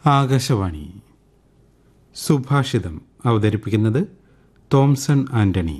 ആകാശവാണി സുഭാഷിതം അവതരിപ്പിക്കുന്നത് തോംസൺ ആന്റണി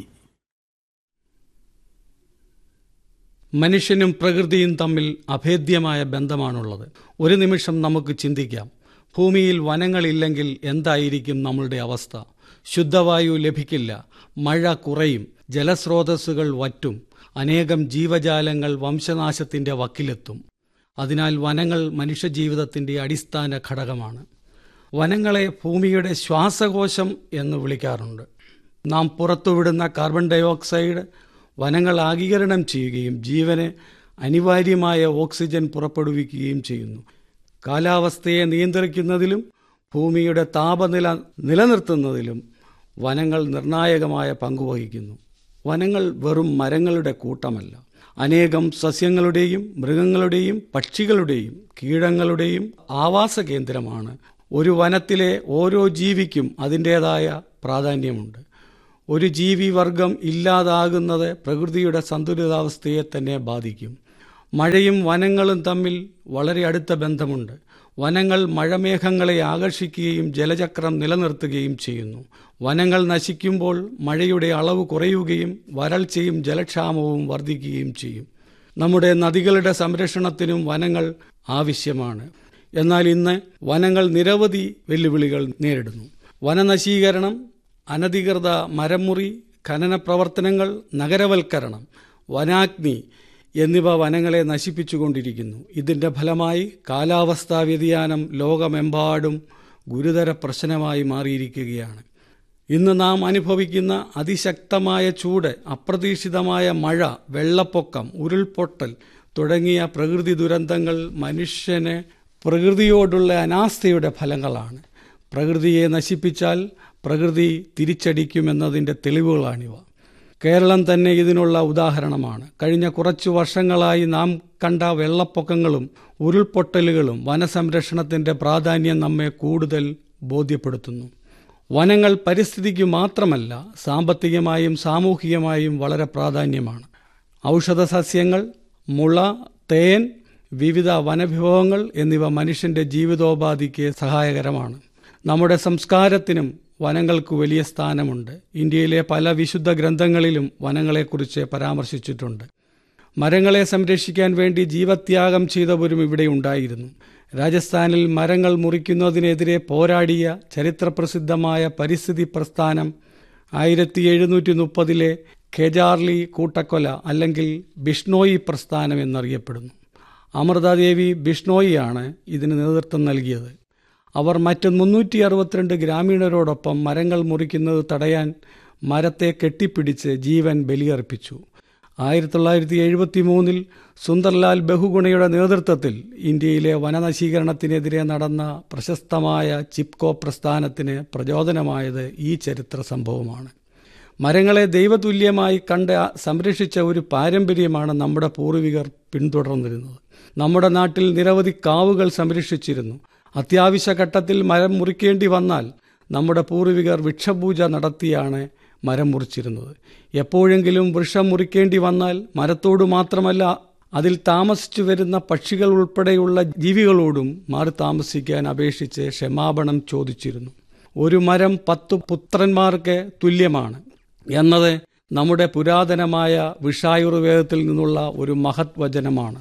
മനുഷ്യനും പ്രകൃതിയും തമ്മിൽ അഭേദ്യമായ ബന്ധമാണുള്ളത് ഒരു നിമിഷം നമുക്ക് ചിന്തിക്കാം ഭൂമിയിൽ വനങ്ങളില്ലെങ്കിൽ എന്തായിരിക്കും നമ്മളുടെ അവസ്ഥ ശുദ്ധവായു ലഭിക്കില്ല മഴ കുറയും ജലസ്രോതസ്സുകൾ വറ്റും അനേകം ജീവജാലങ്ങൾ വംശനാശത്തിന്റെ വക്കിലെത്തും അതിനാൽ വനങ്ങൾ മനുഷ്യജീവിതത്തിന്റെ അടിസ്ഥാന ഘടകമാണ് വനങ്ങളെ ഭൂമിയുടെ ശ്വാസകോശം എന്ന് വിളിക്കാറുണ്ട് നാം പുറത്തുവിടുന്ന കാർബൺ ഡയോക്സൈഡ് വനങ്ങൾ ആഗീകരണം ചെയ്യുകയും ജീവന് അനിവാര്യമായ ഓക്സിജൻ പുറപ്പെടുവിക്കുകയും ചെയ്യുന്നു കാലാവസ്ഥയെ നിയന്ത്രിക്കുന്നതിലും ഭൂമിയുടെ താപനില നിലനിർത്തുന്നതിലും വനങ്ങൾ നിർണായകമായ പങ്കുവഹിക്കുന്നു വനങ്ങൾ വെറും മരങ്ങളുടെ കൂട്ടമല്ല അനേകം സസ്യങ്ങളുടെയും മൃഗങ്ങളുടെയും പക്ഷികളുടെയും കീടങ്ങളുടെയും ആവാസ കേന്ദ്രമാണ് ഒരു വനത്തിലെ ഓരോ ജീവിക്കും അതിൻ്റേതായ പ്രാധാന്യമുണ്ട് ഒരു ജീവി വർഗം ഇല്ലാതാകുന്നത് പ്രകൃതിയുടെ സന്തുലിതാവസ്ഥയെ തന്നെ ബാധിക്കും മഴയും വനങ്ങളും തമ്മിൽ വളരെ അടുത്ത ബന്ധമുണ്ട് വനങ്ങൾ മഴമേഘങ്ങളെ ആകർഷിക്കുകയും ജലചക്രം നിലനിർത്തുകയും ചെയ്യുന്നു വനങ്ങൾ നശിക്കുമ്പോൾ മഴയുടെ അളവ് കുറയുകയും വരൾച്ചയും ജലക്ഷാമവും വർദ്ധിക്കുകയും ചെയ്യും നമ്മുടെ നദികളുടെ സംരക്ഷണത്തിനും വനങ്ങൾ ആവശ്യമാണ് എന്നാൽ ഇന്ന് വനങ്ങൾ നിരവധി വെല്ലുവിളികൾ നേരിടുന്നു വനനശീകരണം അനധികൃത മരമുറി ഖനന പ്രവർത്തനങ്ങൾ നഗരവൽക്കരണം വനാഗ്നി എന്നിവ വനങ്ങളെ നശിപ്പിച്ചുകൊണ്ടിരിക്കുന്നു ഇതിന്റെ ഫലമായി കാലാവസ്ഥാ വ്യതിയാനം ലോകമെമ്പാടും ഗുരുതര പ്രശ്നമായി മാറിയിരിക്കുകയാണ് ഇന്ന് നാം അനുഭവിക്കുന്ന അതിശക്തമായ ചൂട് അപ്രതീക്ഷിതമായ മഴ വെള്ളപ്പൊക്കം ഉരുൾപൊട്ടൽ തുടങ്ങിയ പ്രകൃതി ദുരന്തങ്ങൾ മനുഷ്യന് പ്രകൃതിയോടുള്ള അനാസ്ഥയുടെ ഫലങ്ങളാണ് പ്രകൃതിയെ നശിപ്പിച്ചാൽ പ്രകൃതി തിരിച്ചടിക്കുമെന്നതിൻ്റെ തെളിവുകളാണിവ കേരളം തന്നെ ഇതിനുള്ള ഉദാഹരണമാണ് കഴിഞ്ഞ കുറച്ചു വർഷങ്ങളായി നാം കണ്ട വെള്ളപ്പൊക്കങ്ങളും ഉരുൾപൊട്ടലുകളും വനസംരക്ഷണത്തിന്റെ പ്രാധാന്യം നമ്മെ കൂടുതൽ ബോധ്യപ്പെടുത്തുന്നു വനങ്ങൾ പരിസ്ഥിതിക്ക് മാത്രമല്ല സാമ്പത്തികമായും സാമൂഹികമായും വളരെ പ്രാധാന്യമാണ് ഔഷധ സസ്യങ്ങൾ മുള തേൻ വിവിധ വനവിഭവങ്ങൾ എന്നിവ മനുഷ്യന്റെ ജീവിതോപാധിക്ക് സഹായകരമാണ് നമ്മുടെ സംസ്കാരത്തിനും വനങ്ങൾക്ക് വലിയ സ്ഥാനമുണ്ട് ഇന്ത്യയിലെ പല വിശുദ്ധ ഗ്രന്ഥങ്ങളിലും വനങ്ങളെക്കുറിച്ച് പരാമർശിച്ചിട്ടുണ്ട് മരങ്ങളെ സംരക്ഷിക്കാൻ വേണ്ടി ജീവത്യാഗം ചെയ്തവരും ഇവിടെ ഉണ്ടായിരുന്നു രാജസ്ഥാനിൽ മരങ്ങൾ മുറിക്കുന്നതിനെതിരെ പോരാടിയ ചരിത്രപ്രസിദ്ധമായ പരിസ്ഥിതി പ്രസ്ഥാനം ആയിരത്തി എഴുന്നൂറ്റി മുപ്പതിലെ ഖെജാർലി കൂട്ടക്കൊല അല്ലെങ്കിൽ ബിഷ്ണോയി പ്രസ്ഥാനം എന്നറിയപ്പെടുന്നു അമൃതാദേവി ബിഷ്ണോയിയാണ് ഇതിന് നേതൃത്വം നൽകിയത് അവർ മറ്റ് മുന്നൂറ്റി അറുപത്തിരണ്ട് ഗ്രാമീണരോടൊപ്പം മരങ്ങൾ മുറിക്കുന്നത് തടയാൻ മരത്തെ കെട്ടിപ്പിടിച്ച് ജീവൻ ബലിയർപ്പിച്ചു ആയിരത്തി തൊള്ളായിരത്തി എഴുപത്തി മൂന്നിൽ സുന്ദർലാൽ ബഹുഗുണയുടെ നേതൃത്വത്തിൽ ഇന്ത്യയിലെ വനനശീകരണത്തിനെതിരെ നടന്ന പ്രശസ്തമായ ചിപ്കോ പ്രസ്ഥാനത്തിന് പ്രചോദനമായത് ഈ ചരിത്ര സംഭവമാണ് മരങ്ങളെ ദൈവതുല്യമായി കണ്ട് സംരക്ഷിച്ച ഒരു പാരമ്പര്യമാണ് നമ്മുടെ പൂർവികർ പിന്തുടർന്നിരുന്നത് നമ്മുടെ നാട്ടിൽ നിരവധി കാവുകൾ സംരക്ഷിച്ചിരുന്നു അത്യാവശ്യ ഘട്ടത്തിൽ മരം മുറിക്കേണ്ടി വന്നാൽ നമ്മുടെ പൂർവികർ വൃക്ഷപൂജ നടത്തിയാണ് മരം മുറിച്ചിരുന്നത് എപ്പോഴെങ്കിലും വൃക്ഷം മുറിക്കേണ്ടി വന്നാൽ മരത്തോട് മാത്രമല്ല അതിൽ താമസിച്ചു വരുന്ന പക്ഷികൾ ഉൾപ്പെടെയുള്ള ജീവികളോടും മാറി താമസിക്കാൻ അപേക്ഷിച്ച് ക്ഷമാപണം ചോദിച്ചിരുന്നു ഒരു മരം പത്തു പുത്രന്മാർക്ക് തുല്യമാണ് എന്നത് നമ്മുടെ പുരാതനമായ വിഷായുർവേദത്തിൽ നിന്നുള്ള ഒരു മഹത് വചനമാണ്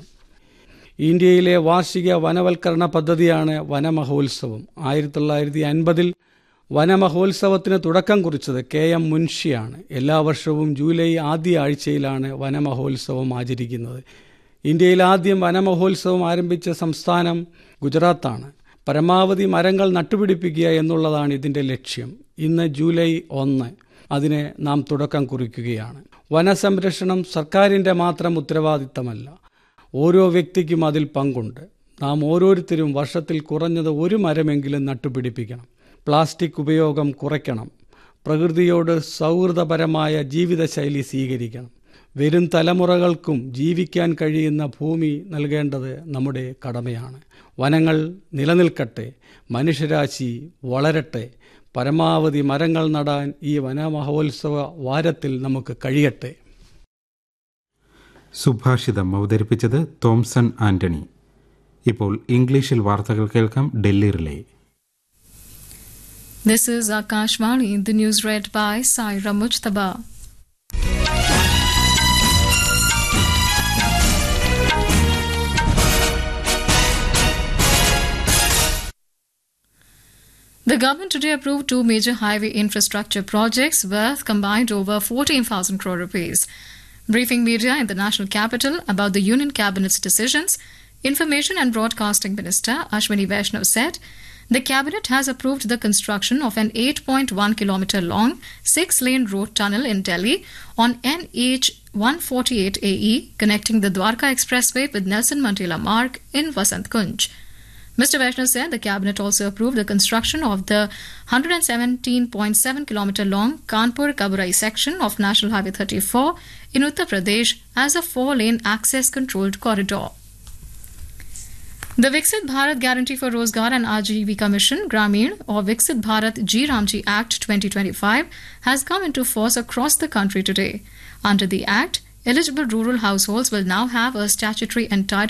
ഇന്ത്യയിലെ വാർഷിക വനവൽക്കരണ പദ്ധതിയാണ് വനമഹോത്സവം ആയിരത്തി തൊള്ളായിരത്തി അൻപതിൽ വനമഹോത്സവത്തിന് തുടക്കം കുറിച്ചത് കെ എം മുൻഷിയാണ് എല്ലാ വർഷവും ജൂലൈ ആദ്യ ആഴ്ചയിലാണ് വനമഹോത്സവം ആചരിക്കുന്നത് ഇന്ത്യയിൽ ആദ്യം വനമഹോത്സവം ആരംഭിച്ച സംസ്ഥാനം ഗുജറാത്താണ് പരമാവധി മരങ്ങൾ നട്ടുപിടിപ്പിക്കുക എന്നുള്ളതാണ് ഇതിന്റെ ലക്ഷ്യം ഇന്ന് ജൂലൈ ഒന്ന് അതിന് നാം തുടക്കം കുറിക്കുകയാണ് വനസംരക്ഷണം സർക്കാരിന്റെ മാത്രം ഉത്തരവാദിത്തമല്ല ഓരോ വ്യക്തിക്കും അതിൽ പങ്കുണ്ട് നാം ഓരോരുത്തരും വർഷത്തിൽ കുറഞ്ഞത് ഒരു മരമെങ്കിലും നട്ടുപിടിപ്പിക്കണം പ്ലാസ്റ്റിക് ഉപയോഗം കുറയ്ക്കണം പ്രകൃതിയോട് സൗഹൃദപരമായ ജീവിതശൈലി സ്വീകരിക്കണം വരും തലമുറകൾക്കും ജീവിക്കാൻ കഴിയുന്ന ഭൂമി നൽകേണ്ടത് നമ്മുടെ കടമയാണ് വനങ്ങൾ നിലനിൽക്കട്ടെ മനുഷ്യരാശി വളരട്ടെ പരമാവധി മരങ്ങൾ നടാൻ ഈ വനമഹോത്സവ വാരത്തിൽ നമുക്ക് കഴിയട്ടെ സുഭാഷിതം അവതരിപ്പിച്ചത് തോംസൺ ആന്റണി ഇപ്പോൾ ഇംഗ്ലീഷിൽ വാർത്തകൾ കേൾക്കാം Delhi relay This is Akashvani, the news read by Saira Mujtaba. The government today approved two major highway infrastructure projects worth combined over 14,000 crore rupees. Briefing media in the national capital about the Union Cabinet's decisions, Information and Broadcasting Minister Ashwini Vaishnav said the cabinet has approved the construction of an 8.1 kilometer long six lane road tunnel in Delhi on NH 148AE connecting the Dwarka Expressway with Nelson Mandela Marg in Vasant Kunj. Mr. Vaishnav said the cabinet also approved the construction of the 117.7 kilometer long Kanpur Kaburai section of National Highway 34 in Uttar Pradesh as a four lane access controlled corridor. The Viksit Bharat Guarantee for Rozgar and Ajivika Mission Grameen or Viksit Bharat G Ramji Act 2025 has come into force across the country today. Under the act, eligible rural households will now have a statutory entitlement